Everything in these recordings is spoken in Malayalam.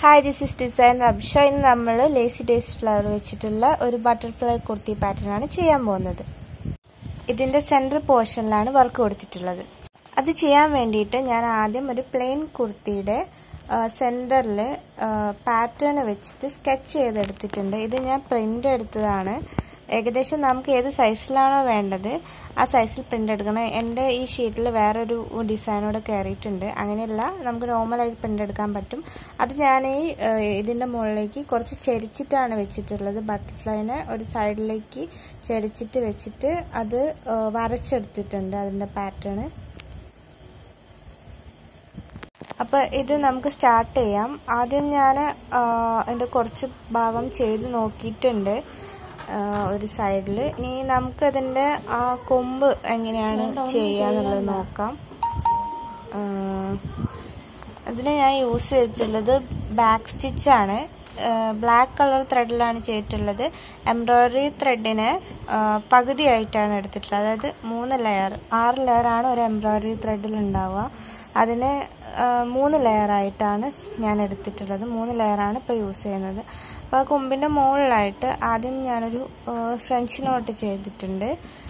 hi this is design Abhisha ഇന്ന് നമ്മൾ ലേസി ഡേയ്സ് ഫ്ലവർ വെച്ചിട്ടുള്ള ഒരു ബട്ടർഫ്ലൈ കുർത്തി പാറ്റേൺ ആണ് ചെയ്യാൻ പോകുന്നത് ഇതിന്റെ സെൻട്രൽ പോർഷനിലാണ് വർക്ക് കൊടുത്തിട്ടുള്ളത് അത് ചെയ്യാൻ വേണ്ടിയിട്ട് ഞാൻ ആദ്യം ഒരു പ്ലെയിൻ കുർത്തിയുടെ സെൻറ്ററിൽ പാറ്റേൺ വെച്ചിട്ട് സ്കെച്ച് ചെയ്തെടുത്തിട്ടുണ്ട് ഇത് ഞാൻ പ്രിൻ്റ് എടുത്തതാണ് ഏകദേശം നമുക്ക് ഏത് സൈസിലാണോ വേണ്ടത് ആ സൈസിൽ പ്രിൻ്റ് എടുക്കണം എൻ്റെ ഈ ഷീറ്റിൽ വേറൊരു ഡിസൈനോട് കയറിയിട്ടുണ്ട് അങ്ങനെയല്ല നമുക്ക് നോർമലായിട്ട് പ്രിൻ്റ് എടുക്കാൻ പറ്റും അത് ഞാൻ ഈ ഇതിൻ്റെ മുകളിലേക്ക് കുറച്ച് ചെരിച്ചിട്ടാണ് വെച്ചിട്ടുള്ളത് ബട്ടർഫ്ലൈനെ ഒരു സൈഡിലേക്ക് ചെരിച്ചിട്ട് വെച്ചിട്ട് അത് വരച്ചെടുത്തിട്ടുണ്ട് അതിൻ്റെ പാറ്റേൺ അപ്പോൾ ഇത് നമുക്ക് സ്റ്റാർട്ട് ചെയ്യാം ആദ്യം ഞാൻ ഇതിൻ്റെ കുറച്ച് ഭാഗം ചെയ്ത് നോക്കിയിട്ടുണ്ട് ഒരു സൈഡിൽ ഇനി നമുക്ക് അതിൻ്റെ ആ കൊമ്പ് എങ്ങനെയാണ് ചെയ്യാന്നുള്ളത് നോക്കാം അതിന് ഞാൻ യൂസ് ചെയ്തിട്ടുള്ളത് ബാക്ക് സ്റ്റിച്ചാണ് ബ്ലാക്ക് കളർ ത്രെഡിലാണ് ചെയ്തിട്ടുള്ളത് എംബ്രോയ്ഡറി ത്രെഡിന് പകുതിയായിട്ടാണ് എടുത്തിട്ടുള്ളത് അതായത് മൂന്ന് ലെയർ ആറ് ലെയറാണ് ഒരു എംബ്രോയ്ഡറി ത്രെഡിൽ ഉണ്ടാവുക അതിന് മൂന്ന് ലെയറായിട്ടാണ് ഞാൻ എടുത്തിട്ടുള്ളത് മൂന്ന് ലെയറാണ് ഇപ്പോൾ യൂസ് ചെയ്യുന്നത് അപ്പോൾ ആ കൊമ്പിൻ്റെ മുകളിലായിട്ട് ആദ്യം ഞാനൊരു ഫ്രഞ്ച് നോട്ട് ചെയ്തിട്ടുണ്ട്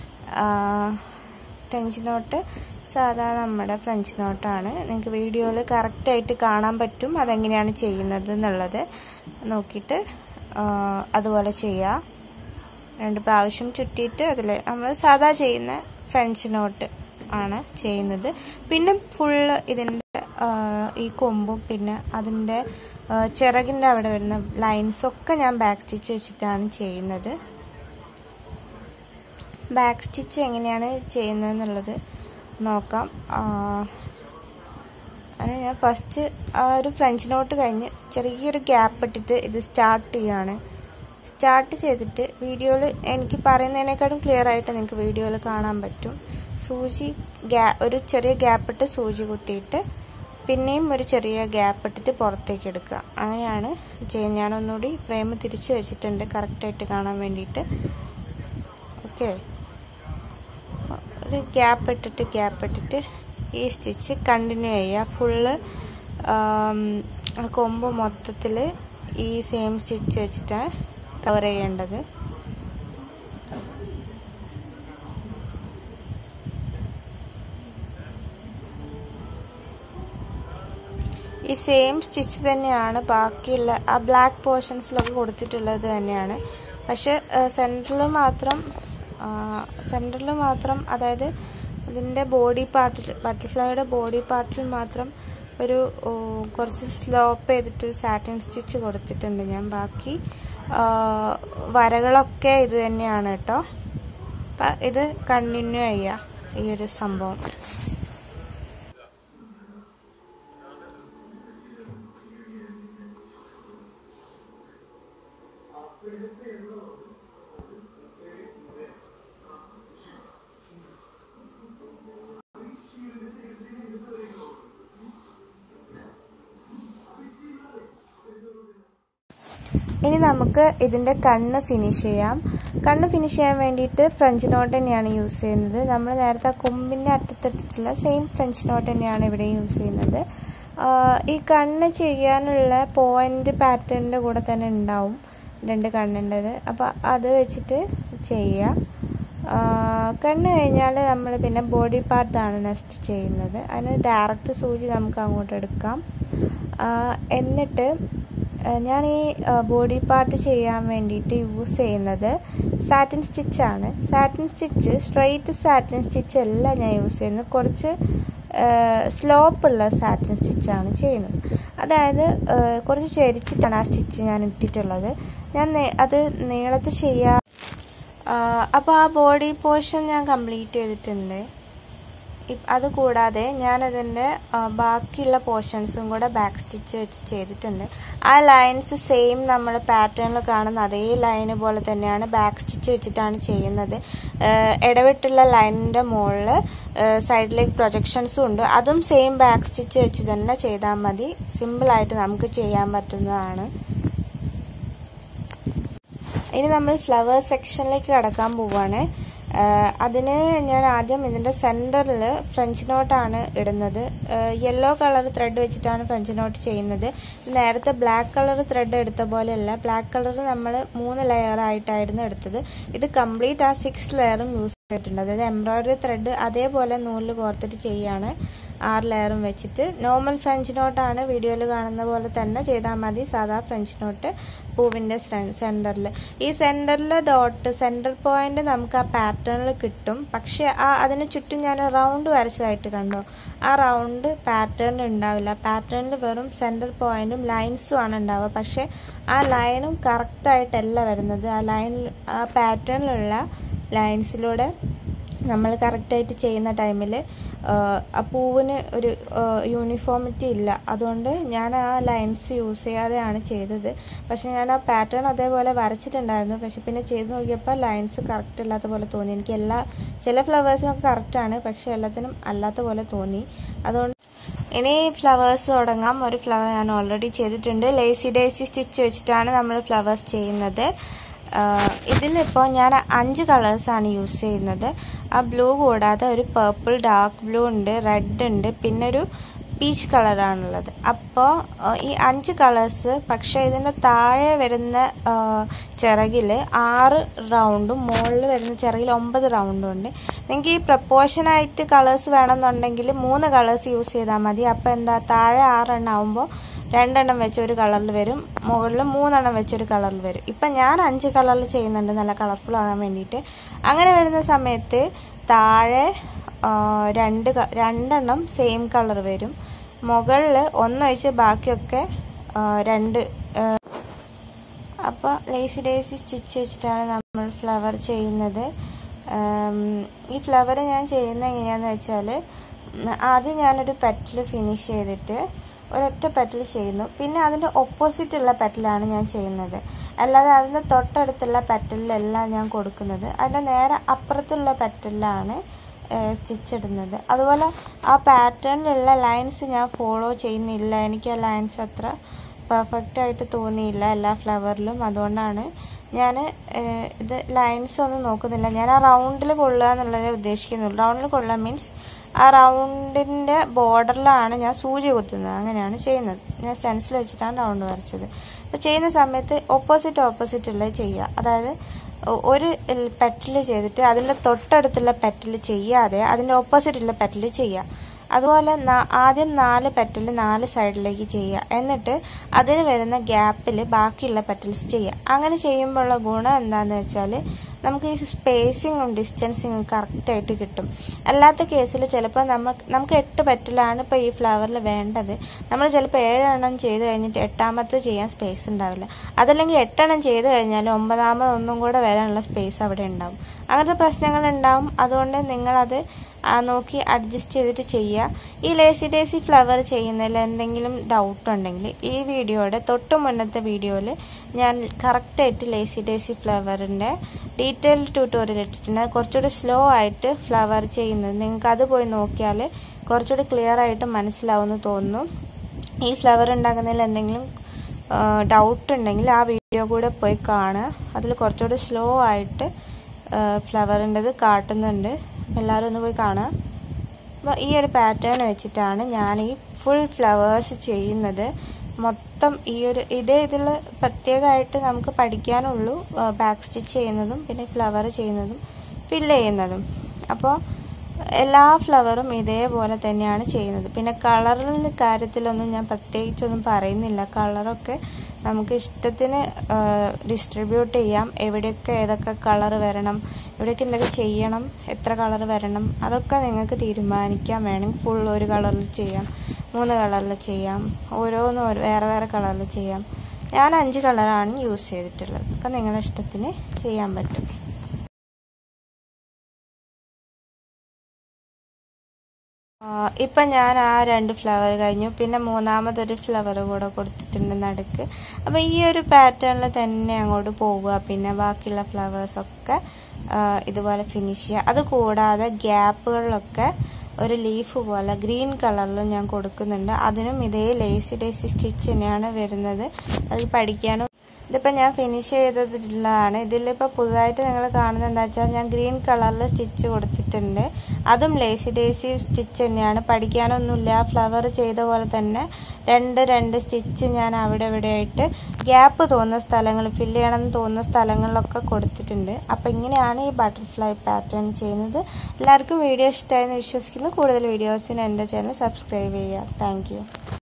ഫ്രഞ്ച് നോട്ട് സാധാരണ നമ്മുടെ ഫ്രഞ്ച് നോട്ടാണ് നിങ്ങൾക്ക് വീഡിയോയിൽ കറക്റ്റായിട്ട് കാണാൻ പറ്റും അതെങ്ങനെയാണ് ചെയ്യുന്നത് എന്നുള്ളത് നോക്കിയിട്ട് അതുപോലെ ചെയ്യുക രണ്ട് പ്രാവശ്യം ചുറ്റിയിട്ട് അതിൽ നമ്മൾ സാധാ ചെയ്യുന്ന ഫ്രഞ്ച് നോട്ട് ആണ് ചെയ്യുന്നത് പിന്നെ ഫുള്ള് ഇതിൻ്റെ ഈ കൊമ്പും പിന്നെ അതിൻ്റെ ചിറകിൻ്റെ അവിടെ വരുന്ന ലൈൻസ് ഒക്കെ ഞാൻ ബാക്ക് സ്റ്റിച്ച് വെച്ചിട്ടാണ് ചെയ്യുന്നത് ബാക്ക് സ്റ്റിച്ച് എങ്ങനെയാണ് ചെയ്യുന്നതെന്നുള്ളത് നോക്കാം അങ്ങനെ ഞാൻ ഫസ്റ്റ് ഒരു ഫ്രഞ്ച് നോട്ട് കഴിഞ്ഞ് ചെറിയൊരു ഗ്യാപ്പ് ഇട്ടിട്ട് ഇത് സ്റ്റാർട്ട് ചെയ്യാണ് സ്റ്റാർട്ട് ചെയ്തിട്ട് വീഡിയോയിൽ എനിക്ക് പറയുന്നതിനേക്കാളും ക്ലിയർ ആയിട്ട് നിങ്ങൾക്ക് വീഡിയോയിൽ കാണാൻ പറ്റും സൂചി ഗ്യാ ഒരു ചെറിയ ഗ്യാപ്പ് ഇട്ട് സൂചി കുത്തിയിട്ട് പിന്നെയും ഒരു ചെറിയ ഗ്യാപ്പ് ഇട്ടിട്ട് പുറത്തേക്ക് എടുക്കുക അങ്ങനെയാണ് ചെയ്യുന്നത് ഞാനൊന്നുകൂടി ഫ്രെയിം തിരിച്ച് വെച്ചിട്ടുണ്ട് കറക്റ്റായിട്ട് കാണാൻ വേണ്ടിയിട്ട് ഓക്കെ ഒരു ഗ്യാപ്പ് ഇട്ടിട്ട് ഗ്യാപ്പ് ഇട്ടിട്ട് ഈ സ്റ്റിച്ച് കണ്ടിന്യൂ ചെയ്യുക ഫുള്ള് കൊമ്പ് മൊത്തത്തിൽ ഈ സെയിം സ്റ്റിച്ച് വെച്ചിട്ടാണ് കവർ ചെയ്യേണ്ടത് ഈ സെയിം സ്റ്റിച്ച് തന്നെയാണ് ബാക്കിയുള്ള ആ ബ്ലാക്ക് പോർഷൻസിലൊക്കെ കൊടുത്തിട്ടുള്ളത് തന്നെയാണ് പക്ഷെ സെൻറ്ററിൽ മാത്രം സെൻറ്ററിൽ മാത്രം അതായത് ഇതിൻ്റെ ബോഡി പാർട്ടിൽ ബട്ടർഫ്ലൈയുടെ ബോഡി പാർട്ടിൽ മാത്രം ഒരു കുറച്ച് സ്ലോപ്പ് ചെയ്തിട്ട് സാറ്റിൻ സ്റ്റിച്ച് കൊടുത്തിട്ടുണ്ട് ഞാൻ ബാക്കി വരകളൊക്കെ ഇത് തന്നെയാണ് കേട്ടോ അപ്പം ഇത് കണ്ടിന്യൂ ചെയ്യുക ഈ ഒരു സംഭവം ഇനി നമുക്ക് ഇതിൻ്റെ കണ്ണ് ഫിനിഷ് ചെയ്യാം കണ്ണ് ഫിനിഷ് ചെയ്യാൻ വേണ്ടിയിട്ട് ഫ്രഞ്ച് നോട്ട് തന്നെയാണ് യൂസ് ചെയ്യുന്നത് നമ്മൾ നേരത്തെ കൊമ്പിൻ്റെ അറ്റത്തിട്ടിട്ടുള്ള സെയിം ഫ്രഞ്ച് നോട്ട് തന്നെയാണ് ഇവിടെ യൂസ് ചെയ്യുന്നത് ഈ കണ്ണ് ചെയ്യാനുള്ള പോയിൻ്റ് പാറ്റേണിൻ്റെ കൂടെ തന്നെ ഉണ്ടാവും രണ്ട് കണ്ണിൻ്റെത് അപ്പോൾ അത് വെച്ചിട്ട് ചെയ്യുക കണ്ണ് കഴിഞ്ഞാൽ നമ്മൾ പിന്നെ ബോഡി പാർട്ടാണ് നെക്സ്റ്റ് ചെയ്യുന്നത് അതിന് ഡയറക്റ്റ് സൂചി നമുക്ക് അങ്ങോട്ട് എടുക്കാം എന്നിട്ട് ഞാൻ ഈ ബോഡി പാർട്ട് ചെയ്യാൻ വേണ്ടിയിട്ട് യൂസ് ചെയ്യുന്നത് സാറ്റിൻ സ്റ്റിച്ചാണ് satin stitch straight satin stitch അല്ല ഞാൻ യൂസ് ചെയ്യുന്നത് കുറച്ച് സ്ലോപ്പുള്ള സാറ്റിൻ സ്റ്റിച്ചാണ് ചെയ്യുന്നത് അതായത് കുറച്ച് ചെരിച്ചിട്ടാണ് ആ സ്റ്റിച്ച് ഞാൻ ഇട്ടിട്ടുള്ളത് ഞാൻ അത് നീളത്തിൽ ചെയ്യാം അപ്പോൾ ആ ബോഡി പോർഷൻ ഞാൻ കംപ്ലീറ്റ് ചെയ്തിട്ടുണ്ട് അത് കൂടാതെ ഞാനതിൻ്റെ ബാക്കിയുള്ള പോർഷൻസും കൂടെ ബാക്ക് സ്റ്റിച്ച് വെച്ച് ചെയ്തിട്ടുണ്ട് ആ ലൈൻസ് സെയിം നമ്മൾ പാറ്റേണിൽ കാണുന്ന അതേ ലൈന് പോലെ തന്നെയാണ് ബാക്ക് സ്റ്റിച്ച് വെച്ചിട്ടാണ് ചെയ്യുന്നത് ഇടവിട്ടുള്ള ലൈനിൻ്റെ മുകളിൽ സൈഡിലേക്ക് പ്രൊജക്ഷൻസും ഉണ്ട് അതും സെയിം ബാക്ക് സ്റ്റിച്ച് വെച്ച് തന്നെ ചെയ്താൽ മതി സിമ്പിളായിട്ട് നമുക്ക് ചെയ്യാൻ പറ്റുന്നതാണ് ഇനി നമ്മൾ ഫ്ലവർ സെക്ഷനിലേക്ക് കടക്കാൻ പോവുകയാണ് അതിന് ഞാൻ ആദ്യം ഇതിൻ്റെ സെൻറ്ററിൽ ഫ്രഞ്ച് നോട്ടാണ് ഇടുന്നത് യെല്ലോ കളർ ത്രെഡ് വെച്ചിട്ടാണ് ഫ്രഞ്ച് നോട്ട് ചെയ്യുന്നത് നേരത്തെ ബ്ലാക്ക് കളർ ത്രെഡ് എടുത്ത പോലെയല്ല ബ്ലാക്ക് കളർ നമ്മൾ മൂന്ന് ലെയർ ആയിട്ടായിരുന്നു എടുത്തത് ഇത് കംപ്ലീറ്റ് ആ സിക്സ് ലെയറും യൂസ് ചെയ്തിട്ടുണ്ട് അതായത് എംബ്രോയ്ഡറി ത്രെഡ് അതേപോലെ നൂലിൽ കോർത്തിട്ട് ചെയ്യാണ് ആറ് ലെയറും വെച്ചിട്ട് നോർമൽ ഫ്രഞ്ച് നോട്ടാണ് വീഡിയോയിൽ കാണുന്ന പോലെ തന്നെ ചെയ്താൽ മതി സാധാ ഫ്രഞ്ച് നോട്ട് പൂവിൻ്റെ സെൻറ്ററിൽ ഈ സെൻറ്ററിൽ ഡോട്ട് സെൻറ്റർ പോയിന്റ് നമുക്ക് ആ പാറ്റേണിൽ കിട്ടും പക്ഷേ ആ അതിന് ചുറ്റും ഞാൻ റൗണ്ട് വരച്ചതായിട്ട് കണ്ടു ആ റൗണ്ട് പാറ്റേണിൽ ഉണ്ടാവില്ല പാറ്റേണിൽ വെറും സെൻറ്റർ പോയിന്റും ലൈൻസും ആണ് ഉണ്ടാവുക പക്ഷേ ആ ലൈനും കറക്റ്റായിട്ടല്ല വരുന്നത് ആ ലൈൻ ആ പാറ്റേണിലുള്ള ലൈൻസിലൂടെ നമ്മൾ കറക്റ്റായിട്ട് ചെയ്യുന്ന ടൈമിൽ ആ പൂവിന് ഒരു യൂണിഫോമിറ്റി ഇല്ല അതുകൊണ്ട് ഞാൻ ആ ലൈൻസ് യൂസ് ചെയ്യാതെയാണ് ചെയ്തത് പക്ഷെ ഞാൻ ആ പാറ്റേൺ അതേപോലെ വരച്ചിട്ടുണ്ടായിരുന്നു പക്ഷെ പിന്നെ ചെയ്ത് നോക്കിയപ്പോൾ ലൈൻസ് കറക്റ്റ് അല്ലാത്ത പോലെ തോന്നി എനിക്ക് എല്ലാ ചില ഫ്ലവേഴ്സിനൊക്കെ കറക്റ്റാണ് പക്ഷെ എല്ലാത്തിനും അല്ലാത്ത പോലെ തോന്നി അതുകൊണ്ട് ഇനി ഫ്ലവേഴ്സ് തുടങ്ങാം ഒരു ഫ്ലവർ ഞാൻ ഓൾറെഡി ചെയ്തിട്ടുണ്ട് ലേസി ഡേസി സ്റ്റിച്ച് വെച്ചിട്ടാണ് നമ്മൾ ഫ്ലവേഴ്സ് ചെയ്യുന്നത് ഇതിലിപ്പോൾ ഞാൻ അഞ്ച് കളേഴ്സാണ് യൂസ് ചെയ്യുന്നത് ആ ബ്ലൂ കൂടാതെ ഒരു പേർപ്പിൾ ഡാർക്ക് ബ്ലൂ ഉണ്ട് റെഡ് ഉണ്ട് പിന്നെ ഒരു പീച്ച് കളറാണുള്ളത് അപ്പോൾ ഈ അഞ്ച് കളേഴ്സ് പക്ഷേ ഇതിൻ്റെ താഴെ വരുന്ന ചിറകിൽ ആറ് റൗണ്ടും മുകളിൽ വരുന്ന ചിറകിൽ ഒമ്പത് റൗണ്ടും ഉണ്ട് നിങ്ങൾക്ക് ഈ പ്രപ്പോർഷനായിട്ട് കളേഴ്സ് വേണമെന്നുണ്ടെങ്കിൽ മൂന്ന് കളേഴ്സ് യൂസ് ചെയ്താൽ മതി അപ്പോൾ എന്താ താഴെ ആറെണ്ണം ആവുമ്പോൾ രണ്ടെണ്ണം വെച്ച് ഒരു കളറിൽ വരും മുകളിൽ മൂന്നെണ്ണം വെച്ചൊരു കളറിൽ വരും ഇപ്പം ഞാൻ അഞ്ച് കളറിൽ ചെയ്യുന്നുണ്ട് നല്ല കളർഫുൾ ആകാൻ വേണ്ടിയിട്ട് അങ്ങനെ വരുന്ന സമയത്ത് താഴെ രണ്ട് രണ്ടെണ്ണം സെയിം കളർ വരും മുകളിൽ ഒന്നൊഴിച്ച് ബാക്കിയൊക്കെ രണ്ട് അപ്പോൾ ലേസി ഡേസി സ്റ്റിച്ച് വെച്ചിട്ടാണ് നമ്മൾ ഫ്ലവർ ചെയ്യുന്നത് ഈ ഫ്ലവർ ഞാൻ ചെയ്യുന്നത് എങ്ങനെയാണെന്ന് വെച്ചാൽ ആദ്യം ഞാനൊരു പെറ്റിൽ ഫിനിഷ് ചെയ്തിട്ട് ഒരൊറ്റ പെറ്റൽ ചെയ്യുന്നു പിന്നെ അതിൻ്റെ ഓപ്പോസിറ്റ് ഉള്ള പെറ്റലാണ് ഞാൻ ചെയ്യുന്നത് അല്ലാതെ അതിൻ്റെ തൊട്ടടുത്തുള്ള പെറ്റലിലല്ല ഞാൻ കൊടുക്കുന്നത് അതിൻ്റെ നേരെ അപ്പുറത്തുള്ള പെറ്റലിലാണ് സ്റ്റിച്ച് ഇടുന്നത് അതുപോലെ ആ പാറ്റേണിലുള്ള ലൈൻസ് ഞാൻ ഫോളോ ചെയ്യുന്നില്ല എനിക്ക് ആ ലൈൻസ് അത്ര പെർഫെക്റ്റ് ആയിട്ട് തോന്നിയില്ല എല്ലാ ഫ്ലവറിലും അതുകൊണ്ടാണ് ഞാൻ ഇത് ലൈൻസ് ഒന്നും നോക്കുന്നില്ല ഞാൻ ആ റൗണ്ടിൽ കൊള്ളുക എന്നുള്ളതേ ഉദ്ദേശിക്കുന്നുള്ളൂ റൗണ്ടിൽ കൊള്ളുക മീൻസ് ആ റൗണ്ടിൻ്റെ ബോർഡറിലാണ് ഞാൻ സൂചി കുത്തുന്നത് അങ്ങനെയാണ് ചെയ്യുന്നത് ഞാൻ സ്റ്റെൻസിൽ വെച്ചിട്ടാണ് റൗണ്ട് വരച്ചത് അപ്പോൾ ചെയ്യുന്ന സമയത്ത് ഓപ്പോസിറ്റ് ഓപ്പോസിറ്റ് ഉള്ളത് ചെയ്യുക അതായത് ഒരു പെറ്റൽ ചെയ്തിട്ട് അതിൻ്റെ തൊട്ടടുത്തുള്ള പെറ്റൽ ചെയ്യാതെ അതിൻ്റെ ഓപ്പോസിറ്റുള്ള പെറ്റൽ ചെയ്യുക അതുപോലെ ആദ്യം നാല് പെറ്റൽ നാല് സൈഡിലേക്ക് ചെയ്യുക എന്നിട്ട് അതിന് വരുന്ന ഗ്യാപ്പിൽ ബാക്കിയുള്ള പെറ്റൽസ് ചെയ്യുക അങ്ങനെ ചെയ്യുമ്പോഴുള്ള ഗുണം എന്താണെന്ന് വെച്ചാൽ നമുക്ക് ഈ സ്പേസിങ്ങും ഡിസ്റ്റൻസിങ്ങും കറക്റ്റായിട്ട് കിട്ടും അല്ലാത്ത കേസിൽ ചിലപ്പോൾ നമ്മൾ നമുക്ക് എട്ട് പെറ്റലാണ് ഇപ്പോൾ ഈ ഫ്ലവറിൽ വേണ്ടത് നമ്മൾ ചിലപ്പോൾ ഏഴെണ്ണം ചെയ്ത് കഴിഞ്ഞിട്ട് എട്ടാമത്തെ ചെയ്യാൻ സ്പേസ് ഉണ്ടാവില്ല അതല്ലെങ്കിൽ എട്ടെണ്ണം ചെയ്ത് കഴിഞ്ഞാൽ ഒമ്പതാമത് ഒന്നും കൂടെ വരാനുള്ള സ്പേസ് അവിടെ ഉണ്ടാവും അങ്ങനത്തെ പ്രശ്നങ്ങൾ ഉണ്ടാവും അതുകൊണ്ട് നിങ്ങളത് നോക്കി അഡ്ജസ്റ്റ് ചെയ്തിട്ട് ചെയ്യുക ഈ ലേസി ഡേസി ഫ്ലവർ ചെയ്യുന്നതിൽ എന്തെങ്കിലും ഡൗട്ട് ഉണ്ടെങ്കിൽ ഈ വീഡിയോയുടെ തൊട്ട് മുന്നത്തെ വീഡിയോയിൽ ഞാൻ കറക്റ്റായിട്ട് ലേസി ഡേസി ഫ്ലവറിൻ്റെ ഡീറ്റെയിൽ ട്യൂട്ടോറിയൽ ഇട്ടിട്ടുണ്ട് കുറച്ചുകൂടി സ്ലോ ആയിട്ട് ഫ്ലവർ ചെയ്യുന്നത് നിങ്ങൾക്ക് അത് പോയി നോക്കിയാൽ കുറച്ചുകൂടി ക്ലിയർ ആയിട്ട് മനസ്സിലാവുമെന്ന് തോന്നുന്നു ഈ ഫ്ലവർ ഉണ്ടാക്കുന്നതിൽ എന്തെങ്കിലും ഡൗട്ട് ഉണ്ടെങ്കിൽ ആ വീഡിയോ കൂടെ പോയി കാണുക അതിൽ കുറച്ചുകൂടി സ്ലോ ആയിട്ട് ഫ്ലവറിൻ്റെത് കാട്ടുന്നുണ്ട് എല്ലാവരും ഒന്ന് പോയി കാണുക അപ്പോൾ ഈ ഒരു പാറ്റേൺ വെച്ചിട്ടാണ് ഞാൻ ഈ ഫുൾ ഫ്ലവേഴ്സ് ചെയ്യുന്നത് മൊത്തം ഈ ഒരു ഇതേ ഇതിൽ പ്രത്യേകമായിട്ട് നമുക്ക് പഠിക്കാനുള്ളൂ ബാക്ക് സ്റ്റിച്ച് ചെയ്യുന്നതും പിന്നെ ഫ്ലവർ ചെയ്യുന്നതും ഫില്ല് ചെയ്യുന്നതും അപ്പോൾ എല്ലാ ഫ്ലവറും ഇതേപോലെ തന്നെയാണ് ചെയ്യുന്നത് പിന്നെ കളറിൻ്റെ കാര്യത്തിലൊന്നും ഞാൻ പ്രത്യേകിച്ചൊന്നും പറയുന്നില്ല കളറൊക്കെ നമുക്ക് ഇഷ്ടത്തിന് ഡിസ്ട്രിബ്യൂട്ട് ചെയ്യാം എവിടെയൊക്കെ ഏതൊക്കെ കളർ വരണം എവിടെയൊക്കെ എന്തൊക്കെ ചെയ്യണം എത്ര കളർ വരണം അതൊക്കെ നിങ്ങൾക്ക് തീരുമാനിക്കാം വേണമെങ്കിൽ ഫുൾ ഒരു കളറിൽ ചെയ്യാം മൂന്ന് കളറിൽ ചെയ്യാം ഓരോന്നും വേറെ വേറെ കളറിൽ ചെയ്യാം ഞാൻ അഞ്ച് കളറാണ് യൂസ് ചെയ്തിട്ടുള്ളത് ഒക്കെ നിങ്ങളുടെ ഇഷ്ടത്തിന് ചെയ്യാൻ പറ്റും ഇപ്പം ഞാൻ ആ രണ്ട് ഫ്ലവർ കഴിഞ്ഞു പിന്നെ മൂന്നാമതൊരു ഫ്ലവർ കൂടെ കൊടുത്തിട്ടുണ്ട് നടുക്ക് അപ്പം ഈ ഒരു പാറ്റേണിൽ തന്നെ അങ്ങോട്ട് പോവുക പിന്നെ ബാക്കിയുള്ള ഫ്ലവേഴ്സൊക്കെ ഇതുപോലെ ഫിനിഷ് ചെയ്യുക അത് കൂടാതെ ഗ്യാപ്പുകളിലൊക്കെ ഒരു ലീഫ് പോലെ ഗ്രീൻ കളറിലും ഞാൻ കൊടുക്കുന്നുണ്ട് അതിനും ഇതേ ലേസി ഡേസി സ്റ്റിച്ച് തന്നെയാണ് വരുന്നത് അത് പഠിക്കാനും ഇതിപ്പോൾ ഞാൻ ഫിനിഷ് ചെയ്തിട്ടുള്ളതാണ് ഇതിലിപ്പോൾ പുതുതായിട്ട് നിങ്ങൾ കാണുന്നത് എന്താ വെച്ചാൽ ഞാൻ ഗ്രീൻ കളറിൽ സ്റ്റിച്ച് കൊടുത്തിട്ടുണ്ട് അതും ലേസി ഡേസി സ്റ്റിച്ച് തന്നെയാണ് പഠിക്കാനൊന്നുമില്ല ഫ്ലവർ ചെയ്ത പോലെ തന്നെ രണ്ട് രണ്ട് സ്റ്റിച്ച് ഞാൻ അവിടെ ഇവിടെ ആയിട്ട് ഗ്യാപ്പ് തോന്നുന്ന സ്ഥലങ്ങൾ ഫില്ല് ചെയ്യണമെന്ന് തോന്നുന്ന സ്ഥലങ്ങളിലൊക്കെ കൊടുത്തിട്ടുണ്ട് അപ്പോൾ ഇങ്ങനെയാണ് ഈ ബട്ടർഫ്ലൈ പാറ്റേൺ ചെയ്യുന്നത് എല്ലാവർക്കും വീഡിയോ ഇഷ്ടമായെന്ന് വിശ്വസിക്കുന്നു കൂടുതൽ വീഡിയോസിന് എൻ്റെ ചാനൽ സബ്സ്ക്രൈബ് ചെയ്യുക താങ്ക്